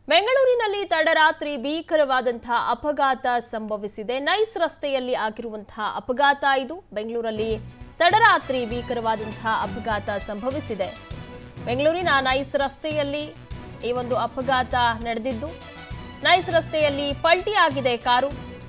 ಬೆಂಗಳೂರಿನಲ್ಲಿ ತಡರಾತ್ರಿ ಭೀಕರವಾದಂತಹ ಅಪಘಾತ ಸಂಭವಿಸಿದೆ ನೈಸ್ ರಸ್ತೆಯಲ್ಲಿ ಆಗಿರುವಂತಹ ಅಪಘಾತ ಇದು ಬೆಂಗಳೂರಲ್ಲಿ ತಡರಾತ್ರಿ ಭೀಕರವಾದಂತಹ ಅಪಘಾತ ಸಂಭವಿಸಿದೆ ಬೆಂಗಳೂರಿನ ನೈಸ್ ರಸ್ತೆಯಲ್ಲಿ ಈ ಒಂದು ಅಪಘಾತ ನಡೆದಿದ್ದು ನೈಸ್ ರಸ್ತೆಯಲ್ಲಿ ಪಲ್ಟಿಯಾಗಿದೆ car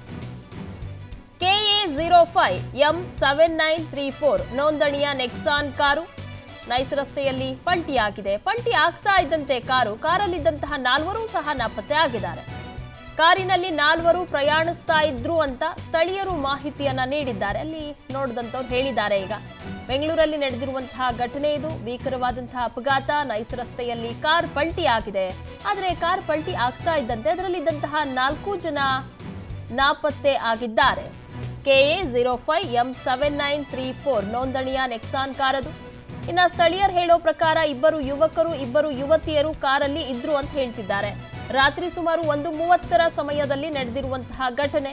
KA zero five M seven nine three four ನೋಂದಣಿಯ ನೆಕ್ಸಾನ್ ಕಾರು ನೈಸ್ ರಸ್ತೆಯಲ್ಲಿ ಪಲ್ಟಿಯಾಗಿದೆ ಪಲ್ಟಿ ಆಗ್ತಾ ಇದ್ದಂತೆ ಕಾರು ಕಾರಲ್ಲಿದ್ದಂತಹ ನಾಲ್ವರು ಸಹ ನಾಪತ್ತೆ ಆಗಿದ್ದಾರೆ ಕಾರಿನಲ್ಲಿ ನಾಲ್ವರು ಪ್ರಯಾಣಿಸ್ತಾ ಇದ್ರು ಅಂತ ಸ್ಥಳೀಯರು ಮಾಹಿತಿಯನ್ನ ನೀಡಿದ್ದಾರೆ ಅಲ್ಲಿ ನೋಡಿದಂತವ್ರು ಹೇಳಿದ್ದಾರೆ ಈಗ ಬೆಂಗಳೂರಲ್ಲಿ ನಡೆದಿರುವಂತಹ ಘಟನೆ ಇದು ಭೀಕರವಾದಂತಹ ಅಪಘಾತ ನೈಸ್ ರಸ್ತೆಯಲ್ಲಿ ಕಾರ್ ಪಲ್ಟಿ ಆಗಿದೆ ಆದರೆ ಕಾರ್ ಪಲ್ಟಿ ಆಗ್ತಾ ಇದ್ದಂತೆ ಅದರಲ್ಲಿದ್ದಂತಹ ನಾಲ್ಕು ಜನ ನಾಪತ್ತೆ ಆಗಿದ್ದಾರೆ KA zero five M seven nine three four ನೋಂದಣಿಯ ನೆಕ್ಸಾನ್ ಕಾರದು ಇನ್ನ ಸ್ಥಳೀಯರು ಹೇಳೋ ಪ್ರಕಾರ ಇಬ್ಬರು ಯುವಕರು ಇಬ್ಬರು ಯುವತಿಯರು ಕಾರಲ್ಲಿ ಇದ್ರು ಅಂತ ಹೇಳ್ತಿದ್ದಾರೆ ರಾತ್ರಿ ಸುಮಾರು ಒಂದು ಮೂವತ್ತರ ಸಮಯದಲ್ಲಿ ನಡೆದಿರುವಂತಹ ಘಟನೆ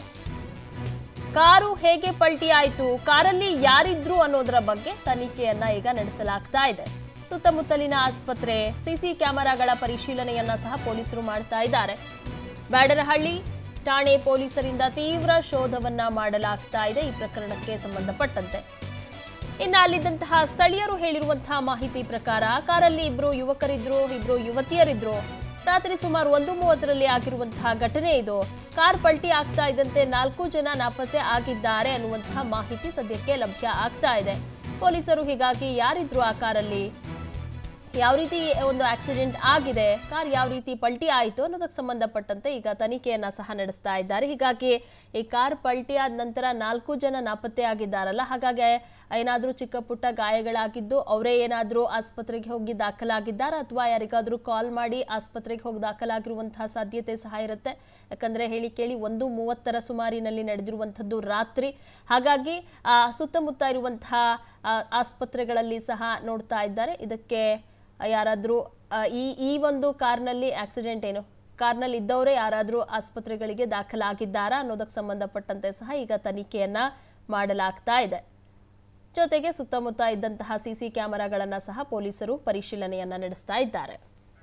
ಕಾರು ಹೇಗೆ ಪಲ್ಟಿ ಆಯಿತು ಕಾರಲ್ಲಿ ಯಾರಿದ್ರು ಅನ್ನೋದರ ಬಗ್ಗೆ ತನಿಖೆಯನ್ನ ಈಗ ನಡೆಸಲಾಗ್ತಾ ಇದೆ ಸುತ್ತಮುತ್ತಲಿನ ಆಸ್ಪತ್ರೆ ಸಿಸಿ ಕ್ಯಾಮೆರಾಗಳ ಪರಿಶೀಲನೆಯನ್ನ ಸಹ ಪೊಲೀಸರು ಮಾಡ್ತಾ ಇದ್ದಾರೆ ಬ್ಯಾಡರಹಳ್ಳಿ ಠಾಣೆ ಪೊಲೀಸರಿಂದ ತೀವ್ರ ಶೋಧವನ್ನ ಮಾಡಲಾಗ್ತಾ ಇದೆ ಈ ಪ್ರಕರಣಕ್ಕೆ ಸಂಬಂಧಪಟ್ಟಂತೆ ಇನ್ನು ಅಲ್ಲಿದ್ದಂತಹ ಸ್ಥಳೀಯರು ಹೇಳಿರುವಂತಹ ಮಾಹಿತಿ ಪ್ರಕಾರ ಕಾರಲ್ಲಿ ಇಬ್ರು ಯುವಕರಿದ್ರು ಇಬ್ರು ಯುವತಿಯರಿದ್ರು ರಾತ್ರಿ ಸುಮಾರು ಒಂದು ಮೂವತ್ತರಲ್ಲಿ ಆಗಿರುವಂತಹ ಘಟನೆ ಇದು ಕಾರ್ ಪಲ್ಟಿ ಆಗ್ತಾ ಇದ್ದಂತೆ ನಾಲ್ಕು ಜನ ನಾಪತ್ತೆ ಆಗಿದ್ದಾರೆ ಅನ್ನುವಂತಹ ಮಾಹಿತಿ ಸದ್ಯಕ್ಕೆ ಲಭ್ಯ ಆಗ್ತಾ ಇದೆ ಪೊಲೀಸರು ಹೀಗಾಗಿ ಯಾರಿದ್ರು ಆ ಕಾರಲ್ಲಿ ಯಾವ ರೀತಿ ಒಂದು ಆಕ್ಸಿಡೆಂಟ್ ಆಗಿದೆ ಕಾರ್ ಯಾವ ರೀತಿ ಪಲ್ಟಿ ಆಯಿತು ಅನ್ನೋದಕ್ಕೆ ಸಂಬಂಧಪಟ್ಟಂತೆ ಈಗ ತನಿಖೆಯನ್ನ ಸಹ ನಡೆಸ್ತಾ ಇದ್ದಾರೆ ಹೀಗಾಗಿ ಈ ಕಾರ್ ಪಲ್ಟಿ ಆದ ನಂತರ ನಾಲ್ಕು ಜನ ನಾಪತ್ತೆ ಆಗಿದ್ದಾರಲ್ಲ ಹಾಗಾಗಿ ಏನಾದರೂ ಚಿಕ್ಕ ಪುಟ್ಟ ಗಾಯಗಳಾಗಿದ್ದು ಅವರೇ ಏನಾದರೂ ಆಸ್ಪತ್ರೆಗೆ ಹೋಗಿ ದಾಖಲಾಗಿದ್ದಾರಾ ಅಥವಾ ಯಾರಿಗಾದರೂ ಕಾಲ್ ಮಾಡಿ ಆಸ್ಪತ್ರೆಗೆ ಹೋಗಿ ದಾಖಲಾಗಿರುವಂತಹ ಸಾಧ್ಯತೆ ಸಹ ಇರುತ್ತೆ ಯಾಕಂದ್ರೆ ಹೇಳಿ ಕೇಳಿ ಒಂದು ಮೂವತ್ತರ ಸುಮಾರಿನಲ್ಲಿ ನಡೆದಿರುವಂಥದ್ದು ರಾತ್ರಿ ಹಾಗಾಗಿ ಆ ಸುತ್ತಮುತ್ತ ಇರುವಂತಹ ಆ, ಆಸ್ಪತ್ರೆಗಳಲ್ಲಿ ಸಹ ನೋಡ್ತಾ ಇದ್ದಾರೆ ಇದಕ್ಕೆ ಯಾರಾದರೂ ಈ ಈ ಒಂದು ಕಾರ್ನಲ್ಲಿ ಆಕ್ಸಿಡೆಂಟ್ ಏನು ಕಾರ್ನಲ್ಲಿ ಇದ್ದವರೇ ಯಾರಾದರೂ ಆಸ್ಪತ್ರೆಗಳಿಗೆ ದಾಖಲಾಗಿದ್ದಾರಾ ಅನ್ನೋದಕ್ಕೆ ಸಂಬಂಧಪಟ್ಟಂತೆ ಸಹ ಈಗ ತನಿಖೆಯನ್ನ ಮಾಡಲಾಗ್ತಾ ಇದೆ ಜೊತೆಗೆ ಸುತ್ತಮುತ್ತ ಇದ್ದಂತಹ ಸಿಸಿ ಕ್ಯಾಮೆರಾಗಳನ್ನ ಸಹ ಪೊಲೀಸರು ಪರಿಶೀಲನೆಯನ್ನ ನಡೆಸ್ತಾ ಇದ್ದಾರೆ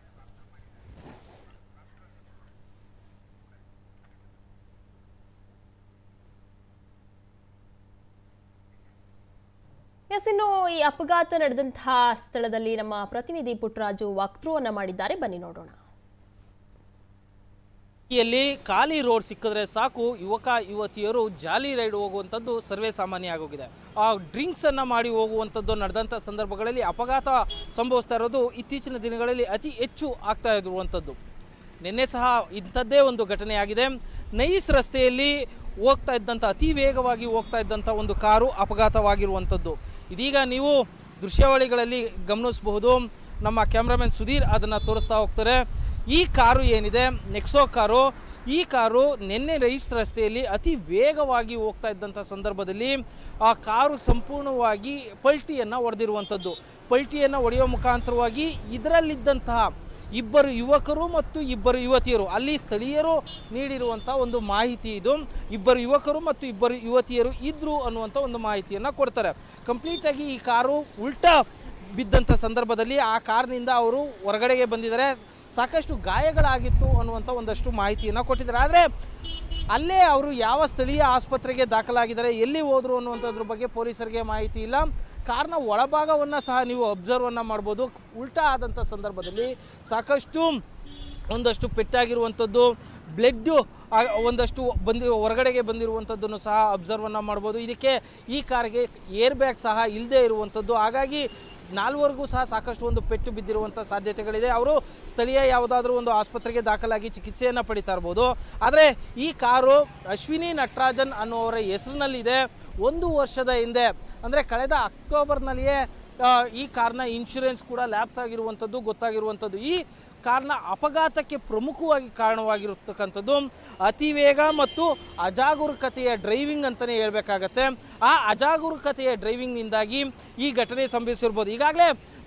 ಎಸ್ ಇನ್ನು ಈ ಅಪಘಾತ ನಡೆದಂತಹ ಸ್ಥಳದಲ್ಲಿ ನಮ್ಮ ಪ್ರತಿನಿಧಿ ಪುಟ್ಟರಾಜು ವಾಕ್ಥ್ರೂವನ್ನ ಮಾಡಿದ್ದಾರೆ ಬನ್ನಿ ನೋಡೋಣ ಯಲ್ಲಿ ಖಾಲಿ ರೋಡ್ ಸಿಕ್ಕಿದ್ರೆ ಸಾಕು ಯುವಕ ಯುವತಿಯರು ಜಾಲಿ ರೈಡ್ ಹೋಗುವಂಥದ್ದು ಸರ್ವೇ ಸಾಮಾನ್ಯ ಆಗೋಗಿದೆ ಆ ಡ್ರಿಂಕ್ಸ್ ಅನ್ನ ಮಾಡಿ ಹೋಗುವಂಥದ್ದು ನಡೆದಂಥ ಸಂದರ್ಭಗಳಲ್ಲಿ ಅಪಘಾತ ಸಂಭವಿಸ್ತಾ ಇರೋದು ಇತ್ತೀಚಿನ ದಿನಗಳಲ್ಲಿ ಅತಿ ಹೆಚ್ಚು ಆಗ್ತಾ ಇರುವಂಥದ್ದು ನಿನ್ನೆ ಸಹ ಇಂಥದ್ದೇ ಒಂದು ಘಟನೆಯಾಗಿದೆ ನೈಸ್ ರಸ್ತೆಯಲ್ಲಿ ಹೋಗ್ತಾ ಇದ್ದಂಥ ಅತಿ ವೇಗವಾಗಿ ಹೋಗ್ತಾ ಇದ್ದಂಥ ಒಂದು ಕಾರು ಅಪಘಾತವಾಗಿರುವಂಥದ್ದು ಇದೀಗ ನೀವು ದೃಶ್ಯಾವಳಿಗಳಲ್ಲಿ ಗಮನಿಸಬಹುದು ನಮ್ಮ ಕ್ಯಾಮ್ರಾಮನ್ ಸುಧೀರ್ ಅದನ್ನು ತೋರಿಸ್ತಾ ಹೋಗ್ತಾರೆ ಈ ಕಾರು ಏನಿದೆ ನೆಕ್ಸೋ ಕಾರು ಈ ಕಾರು ನಿನ್ನೆ ರೈಸ್ ರಸ್ತೆಯಲ್ಲಿ ಅತಿ ವೇಗವಾಗಿ ಹೋಗ್ತಾ ಇದ್ದಂಥ ಸಂದರ್ಭದಲ್ಲಿ ಆ ಕಾರು ಸಂಪೂರ್ಣವಾಗಿ ಪಲ್ಟಿಯನ್ನು ಹೊಡೆದಿರುವಂಥದ್ದು ಪಲ್ಟಿಯನ್ನು ಹೊಡೆಯುವ ಮುಖಾಂತರವಾಗಿ ಇದರಲ್ಲಿದ್ದಂತಹ ಇಬ್ಬರು ಯುವಕರು ಮತ್ತು ಇಬ್ಬರು ಯುವತಿಯರು ಅಲ್ಲಿ ಸ್ಥಳೀಯರು ನೀಡಿರುವಂಥ ಒಂದು ಮಾಹಿತಿ ಇದು ಇಬ್ಬರು ಯುವಕರು ಮತ್ತು ಇಬ್ಬರು ಯುವತಿಯರು ಇದ್ರು ಅನ್ನುವಂಥ ಒಂದು ಮಾಹಿತಿಯನ್ನು ಕೊಡ್ತಾರೆ ಕಂಪ್ಲೀಟಾಗಿ ಈ ಕಾರು ಉಲ್ಟಾ ಬಿದ್ದಂಥ ಸಂದರ್ಭದಲ್ಲಿ ಆ ಕಾರ್ನಿಂದ ಅವರು ಹೊರಗಡೆಗೆ ಬಂದಿದ್ದಾರೆ ಸಾಕಷ್ಟು ಗಾಯಗಳಾಗಿತ್ತು ಅನ್ನುವಂಥ ಒಂದಷ್ಟು ಮಾಹಿತಿಯನ್ನು ಕೊಟ್ಟಿದ್ದಾರೆ ಆದರೆ ಅಲ್ಲೇ ಅವರು ಯಾವ ಸ್ಥಳೀಯ ಆಸ್ಪತ್ರೆಗೆ ದಾಖಲಾಗಿದ್ದಾರೆ ಎಲ್ಲಿ ಹೋದರು ಅನ್ನುವಂಥದ್ರ ಬಗ್ಗೆ ಪೊಲೀಸರಿಗೆ ಮಾಹಿತಿ ಇಲ್ಲ ಕಾರ್ನ ಒಳಭಾಗವನ್ನು ಸಹ ನೀವು ಅಬ್ಸರ್ವನ್ನು ಮಾಡ್ಬೋದು ಉಲ್ಟಾ ಆದಂಥ ಸಂದರ್ಭದಲ್ಲಿ ಸಾಕಷ್ಟು ಒಂದಷ್ಟು ಪೆಟ್ಟಾಗಿರುವಂಥದ್ದು ಬ್ಲಡ್ಡು ಒಂದಷ್ಟು ಬಂದಿ ಹೊರಗಡೆಗೆ ಬಂದಿರುವಂಥದ್ದನ್ನು ಸಹ ಅಬ್ಸರ್ವನ್ನು ಮಾಡ್ಬೋದು ಇದಕ್ಕೆ ಈ ಕಾರ್ಗೆ ಏರ್ ಬ್ಯಾಗ್ ಸಹ ಇಲ್ಲದೆ ಇರುವಂಥದ್ದು ಹಾಗಾಗಿ ನಾಲ್ವರೆಗೂ ಸಹ ಸಾಕಷ್ಟು ಒಂದು ಪೆಟ್ಟು ಬಿದ್ದಿರುವಂಥ ಸಾಧ್ಯತೆಗಳಿದೆ ಅವರು ಸ್ಥಳೀಯ ಯಾವುದಾದ್ರೂ ಒಂದು ಆಸ್ಪತ್ರೆಗೆ ದಾಖಲಾಗಿ ಚಿಕಿತ್ಸೆಯನ್ನು ಪಡಿತಾ ಇರ್ಬೋದು ಆದರೆ ಈ ಕಾರು ಅಶ್ವಿನಿ ನಟರಾಜನ್ ಅನ್ನುವರ ಹೆಸರಿನಲ್ಲಿದೆ ಒಂದು ವರ್ಷದ ಹಿಂದೆ ಅಂದರೆ ಕಳೆದ ಅಕ್ಟೋಬರ್ನಲ್ಲಿಯೇ ಆ, ಈ ಕಾರ್ನ ಇನ್ಶೂರೆನ್ಸ್ ಕೂಡ ಲ್ಯಾಪ್ಸ್ ಆಗಿರುವಂಥದ್ದು ಗೊತ್ತಾಗಿರುವಂಥದ್ದು ಈ ಕಾರ್ನ ಅಪಘಾತಕ್ಕೆ ಪ್ರಮುಖವಾಗಿ ಕಾರಣವಾಗಿರತಕ್ಕಂಥದ್ದು ಅತಿ ವೇಗ ಮತ್ತು ಅಜಾಗರೂಕತೆಯ ಡ್ರೈವಿಂಗ್ ಅಂತಲೇ ಹೇಳ್ಬೇಕಾಗತ್ತೆ ಆ ಅಜಾಗರೂಕತೆಯ ಡ್ರೈವಿಂಗ್ನಿಂದಾಗಿ ಈ ಘಟನೆ ಸಂಭವಿಸಿರ್ಬೋದು ಈಗಾಗಲೇ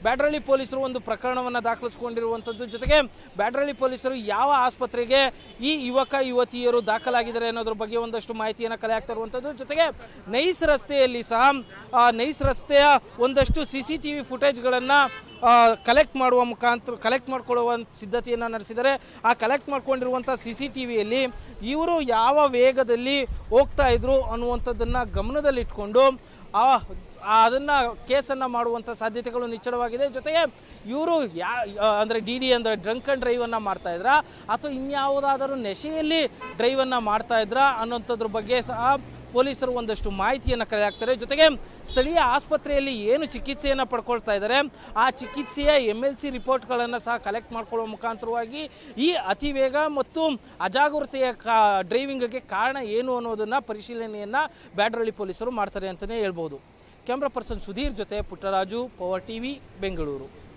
ಬ್ಯಾಡ್ರಳ್ಳಿ ಪೊಲೀಸರು ಒಂದು ಪ್ರಕರಣವನ್ನು ದಾಖಲಿಸಿಕೊಂಡಿರುವಂಥದ್ದು ಜೊತೆಗೆ ಬ್ಯಾಡ್ರಳ್ಳಿ ಪೊಲೀಸರು ಯಾವ ಆಸ್ಪತ್ರೆಗೆ ಈ ಯುವಕ ಯುವತಿಯರು ದಾಖಲಾಗಿದ್ದಾರೆ ಅನ್ನೋದ್ರ ಬಗ್ಗೆ ಒಂದಷ್ಟು ಮಾಹಿತಿಯನ್ನು ಕಲೆ ಹಾಕ್ತಾ ಇರುವಂಥದ್ದು ಜೊತೆಗೆ ನೈಸ್ ರಸ್ತೆಯಲ್ಲಿ ಸಹ ಆ ನೈಸ್ ರಸ್ತೆಯ ಒಂದಷ್ಟು ಸಿ ಸಿ ಟಿ ವಿ ಫುಟೇಜ್ಗಳನ್ನು ಕಲೆಕ್ಟ್ ಮಾಡುವ ಮುಖಾಂತರ ಕಲೆಕ್ಟ್ ಮಾಡ್ಕೊಳ್ಳುವ ಸಿದ್ಧತೆಯನ್ನು ನಡೆಸಿದರೆ ಆ ಕಲೆಕ್ಟ್ ಮಾಡ್ಕೊಂಡಿರುವಂಥ ಸಿ ಸಿ ಟಿ ವಿಯಲ್ಲಿ ಇವರು ಯಾವ ವೇಗದಲ್ಲಿ ಹೋಗ್ತಾ ಇದ್ರು ಅನ್ನುವಂಥದ್ದನ್ನು ಗಮನದಲ್ಲಿಟ್ಕೊಂಡು ಆ ಅದನ್ನು ಕೇಸನ್ನು ಮಾಡುವಂಥ ಸಾಧ್ಯತೆಗಳು ನಿಚ್ಚಳವಾಗಿದೆ ಜೊತೆಗೆ ಇವರು ಯಾ ಅಂದರೆ ಡಿ ಡಿ ಅಂದರೆ ಡ್ರಂಕ್ ಆ್ಯಂಡ್ ಡ್ರೈವನ್ನು ಮಾಡ್ತಾ ಇದ್ರಾ ಅಥವಾ ಇನ್ಯಾವುದಾದರೂ ನೆಶೆಯಲ್ಲಿ ಡ್ರೈವನ್ನು ಮಾಡ್ತಾ ಇದ್ರಾ ಅನ್ನೋಂಥದ್ರ ಬಗ್ಗೆ ಸಹ ಪೊಲೀಸರು ಒಂದಷ್ಟು ಮಾಹಿತಿಯನ್ನು ಕಲೆ ಹಾಕ್ತಾರೆ ಜೊತೆಗೆ ಸ್ಥಳೀಯ ಆಸ್ಪತ್ರೆಯಲ್ಲಿ ಏನು ಚಿಕಿತ್ಸೆಯನ್ನು ಪಡ್ಕೊಳ್ತಾ ಇದ್ದಾರೆ ಆ ಚಿಕಿತ್ಸೆಯ ಎಮ್ ಎಲ್ ಸಿ ರಿಪೋರ್ಟ್ಗಳನ್ನು ಸಹ ಕಲೆಕ್ಟ್ ಮಾಡ್ಕೊಳ್ಳುವ ಮುಖಾಂತರವಾಗಿ ಈ ಅತಿ ವೇಗ ಮತ್ತು ಅಜಾಗರೂಕತೆಯ ಕಾ ಡ್ರೈವಿಂಗ್ಗೆ ಕಾರಣ ಏನು ಅನ್ನೋದನ್ನು ಪರಿಶೀಲನೆಯನ್ನು ಬ್ಯಾಡ್ರಳ್ಳಿ ಪೊಲೀಸರು ಮಾಡ್ತಾರೆ ಅಂತಲೇ ಹೇಳ್ಬೋದು ಕ್ಯಾಮ್ರಾ ಪರ್ಸನ್ ಸುಧೀರ್ ಜೊತೆ ಪುಟ್ಟರಾಜು ಪವರ್ ಟಿವಿ ಬೆಂಗಳೂರು